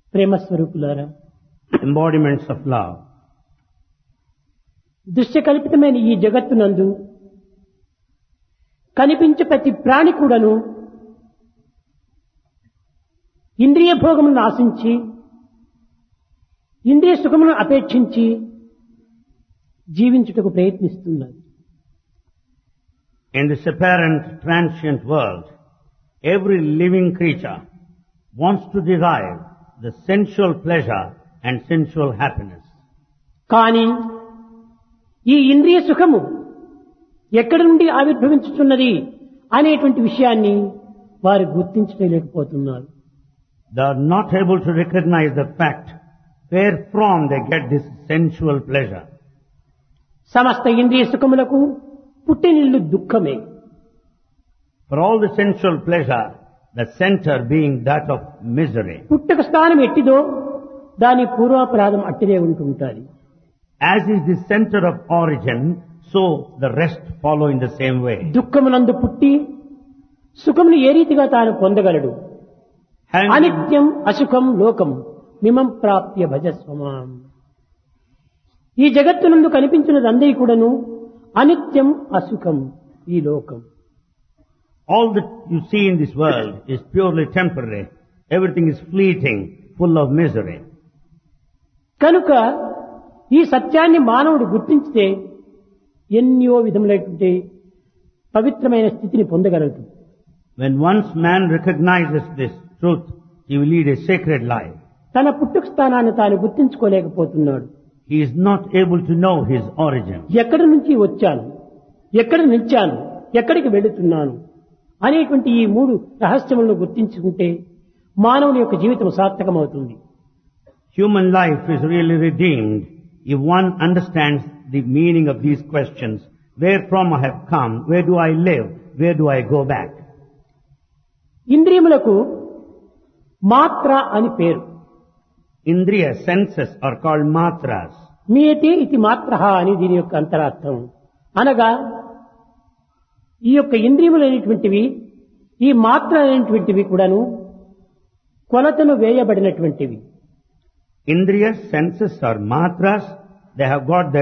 ప్రేమ స్వరూపులారా embodiments of love. దృశ్యకల్పితమైన ఈ జగత్తునందు కనిపించే ప్రతి ప్రాణి కూడాను ఇంద్రియ భోగములను ఆశించి ఇంద్రియ సుఖమును అపేక్షించి జీవించుటకు ప్రయత్నిస్తున్నది In this apparent transient world, every living creature wants to derive the sensual pleasure and sensual happiness. కానీ ఈ ఇంద్రియ సుఖము ఎక్కడి నుండి ఆవిర్భవించుతున్నది అనేటువంటి విషయాన్ని వారు గుర్తించలేకపోతున్నారు They are not able to recognize the fact where from they get this sensual pleasure. సమస్త ఇంద్రియ సుఖములకు పుట్టినిల్లు దుఃఖమే For all the sensual pleasure, the center being that of misery. పుట్టుక స్థానం ఎట్టిదో దాని పూర్వాపరాధం అట్టిదే ఉంటుంటారు As is the center of origin, so the rest follow in the same way. దుఃఖమునందు పుట్టి సుఖమును ఏ రీతిగా తాను పొందగలడు Having అనిత్యం అసుఖం లోకం మిమం ప్రాప్య భజస్వమాం ఈ జగత్తునందు కనిపించినది అందరి కూడాను అనిత్యం అసుఖం ఈ లోకం all that you see in this world is purely temporary. Everything is fleeting, full of misery. కనుక ఈ సత్యాన్ని మానవుడు గుర్తించితే ఎన్నో విధములైనటువంటి పవిత్రమైన స్థితిని పొందగలదు When once man recognizes this truth, he will lead a sacred life. తన పుట్టుక స్థానాన్ని తాను గుర్తించుకోలేకపోతున్నాడు He is not able to know his origin. ఎక్కడి నుంచి వచ్చాను ఎక్కడ నిలిచాను ఎక్కడికి వెళుతున్నాను అనేటువంటి ఈ మూడు రహస్యములను గుర్తించుకుంటే మానవుని యొక్క జీవితం సార్థకమవుతుంది Human life is really redeemed if one understands the meaning of these questions. Where from I have come? Where do I live? Where do I go back? ఇంద్రియములకు మాత్ర అని పేరు Indriya senses are called matras. మీయతే ఇది మాత్ర అని దీని యొక్క అంతరార్థం అనగా ఈ యొక్క ఇంద్రియములు అనేటువంటివి ఈ మాత్ర అనేటువంటివి కూడాను కొలతను వేయబడినటువంటివి Indriya senses are matras. They have got their